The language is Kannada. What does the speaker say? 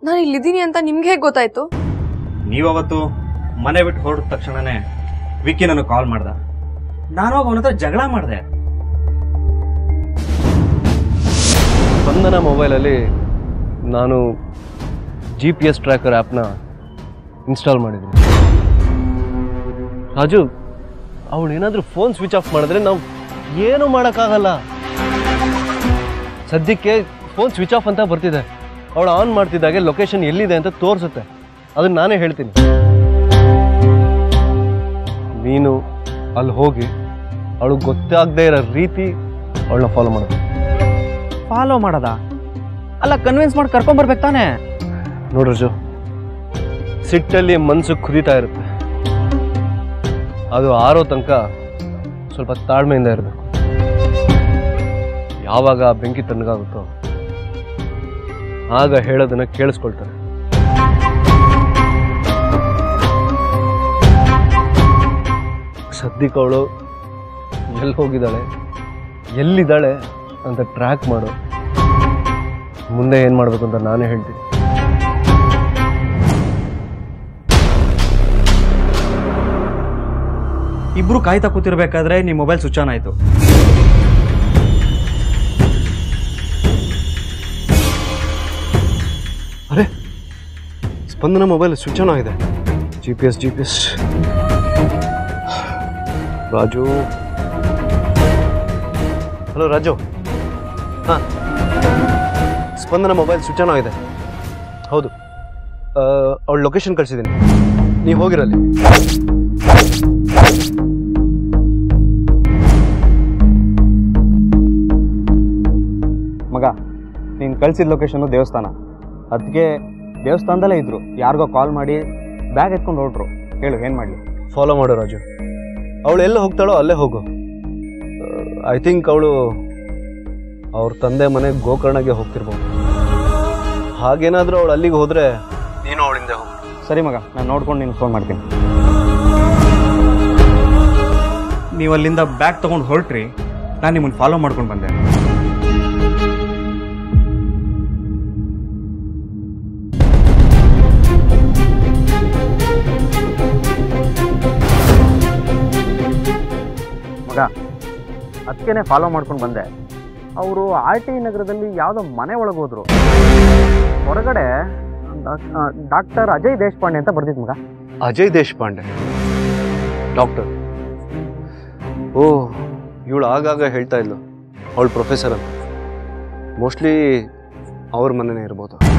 ನಾನು ಇಲ್ಲಿದ್ದೀನಿ ಅಂತ ನಿಮ್ಗೆ ಹೇಗೆ ಗೊತ್ತಾಯ್ತು ನೀವವತ್ತು ಮನೆ ಬಿಟ್ಟು ಹೊರಡಿದ ತಕ್ಷಣನೇ ವಿಕ್ಕಿ ನನಗೆ ಕಾಲ್ ಮಾಡ್ದ ನಾನು ಅವನ ಹತ್ರ ಜಗಳ ಮಾಡಿದೆ ಸ್ಪಂದನ ಮೊಬೈಲಲ್ಲಿ ನಾನು ಜಿ ಪಿ ಎಸ್ ಟ್ರ್ಯಾಕರ್ ಆ್ಯಪ್ನ ಇನ್ಸ್ಟಾಲ್ ಮಾಡಿದ್ದೀನಿ ರಾಜು ಅವಳು ಏನಾದರೂ ಫೋನ್ ಸ್ವಿಚ್ ಆಫ್ ಮಾಡಿದ್ರೆ ನಾವು ಏನೂ ಮಾಡೋಕ್ಕಾಗಲ್ಲ ಸದ್ಯಕ್ಕೆ ಫೋನ್ ಸ್ವಿಚ್ ಆಫ್ ಅಂತ ಬರ್ತಿದೆ ಅವಳು ಆನ್ ಮಾಡ್ತಿದ್ದಾಗೆ ಲೊಕೇಶನ್ ಎಲ್ಲಿದೆ ಅಂತ ತೋರಿಸುತ್ತೆ ಅದನ್ನ ನಾನೇ ಹೇಳ್ತೀನಿ ನೀನು ಅಲ್ಲಿ ಹೋಗಿ ಅವಳು ಗೊತ್ತಾಗದೇ ಇರೋ ರೀತಿ ಅವಳನ್ನ ಫಾಲೋ ಮಾಡೋದು ಫಾಲೋ ಮಾಡೋದ ಅಲ್ಲ ಕನ್ವಿನ್ಸ್ ಮಾಡಿ ಕರ್ಕೊಂಬರ್ಬೇಕು ತಾನೇ ನೋಡ್ರಜು ಸಿಟ್ಟಲ್ಲಿ ಮನಸ್ಸು ಕುದೀತಾ ಇರುತ್ತೆ ಅದು ಆರೋ ತನಕ ಸ್ವಲ್ಪ ತಾಳ್ಮೆಯಿಂದ ಇರಬೇಕು ಯಾವಾಗ ಆ ಬೆಂಕಿ ತಣ್ಣಗಾಗುತ್ತೋ ಆಗ ಹೇಳೋದನ್ನ ಕೇಳಿಸ್ಕೊಳ್ತಾರೆ ಸದ್ಯಕ್ಕೆ ಅವಳು ಎಲ್ಲಿ ಹೋಗಿದ್ದಾಳೆ ಎಲ್ಲಿದ್ದಾಳೆ ಅಂತ ಟ್ರ್ಯಾಕ್ ಮಾಡು ಮುಂದೆ ಏನು ಮಾಡಬೇಕು ಅಂತ ನಾನೇ ಹೇಳ್ತೀನಿ ಇಬ್ರು ಕಾಯ್ತಾ ಕೂತಿರ್ಬೇಕಾದ್ರೆ ನಿಮ್ಮ ಮೊಬೈಲ್ ಸ್ವಿಚ್ ಆನ್ ಆಯ್ತು ಅರೆ ಸ್ಪಂದನ ಮೊಬೈಲ್ ಸ್ವಿಚ್ ಆನ್ ಆಗಿದೆ G P S G P S Raju hello Raju ಹಾಂ ಸ್ಪಂದನ ಮೊಬೈಲ್ ಸ್ವಿಚ್ ಆನ್ ಆಗಿದೆ ಹೌದು ಅವಳ ಲೊಕೇಶನ್ ಕಳಿಸಿದ್ದೀನಿ ನೀವು ಹೋಗಿರಲ್ಲಿ ಮಗ ನೀನು ಕಳ್ಸಿದ ಲೊಕೇಶನ್ನು ದೇವಸ್ಥಾನ ಅದಕ್ಕೆ ದೇವಸ್ಥಾನದಲ್ಲೇ ಇದ್ರು ಯಾರಿಗೋ ಕಾಲ್ ಮಾಡಿ ಬ್ಯಾಗ್ ಎತ್ಕೊಂಡು ಹೊರಟ್ರು ಹೇಳು ಏನು ಮಾಡಲಿ ಫಾಲೋ ಮಾಡು ರಾಜು ಅವಳು ಎಲ್ಲ ಹೋಗ್ತಾಳೋ ಅಲ್ಲೇ ಹೋಗು ಐ ಥಿಂಕ್ ಅವಳು ಅವ್ರ ತಂದೆ ಮನೆ ಗೋಕರ್ಣಗೆ ಹೋಗ್ತಿರ್ಬೋದು ಹಾಗೇನಾದರೂ ಅವಳು ಅಲ್ಲಿಗೆ ಹೋದರೆ ನೀನು ಅವಳಿಂದ ಹೋಗು ಸರಿ ಮಗ ನಾನು ನೋಡ್ಕೊಂಡು ನಿನ್ಗೆ ಫೋನ್ ಮಾಡ್ತೀನಿ ನೀವು ಅಲ್ಲಿಂದ ಬ್ಯಾಗ್ ತೊಗೊಂಡು ಹೊರಟ್ರಿ ನಾನು ನಿಮ್ಮನ್ನು ಫಾಲೋ ಮಾಡ್ಕೊಂಡು ಬಂದೆ ಮಗ ಅದಕ್ಕೇನೆ ಫಾಲೋ ಮಾಡ್ಕೊಂಡು ಬಂದೆ ಅವರು ಆರ್ ಟಿ ನಗರದಲ್ಲಿ ಯಾವುದೋ ಮನೆ ಒಳಗೆ ಹೋದ್ರು ಹೊರಗಡೆ ಡಾಕ್ಟರ್ ಅಜಯ್ ದೇಶಪಾಂಡೆ ಅಂತ ಬರ್ದಿತ್ತು ಮಗ ಅಜಯ್ ದೇಶಪಾಂಡೆ ಡಾಕ್ಟರ್ ಓ ಇವಳು ಆಗಾಗ ಹೇಳ್ತಾ ಇದ್ಲು ಅವಳು ಪ್ರೊಫೆಸರ್ ಅಂತ ಮೋಸ್ಟ್ಲಿ ಅವ್ರ ಮನೆನೇ ಇರ್ಬೋದು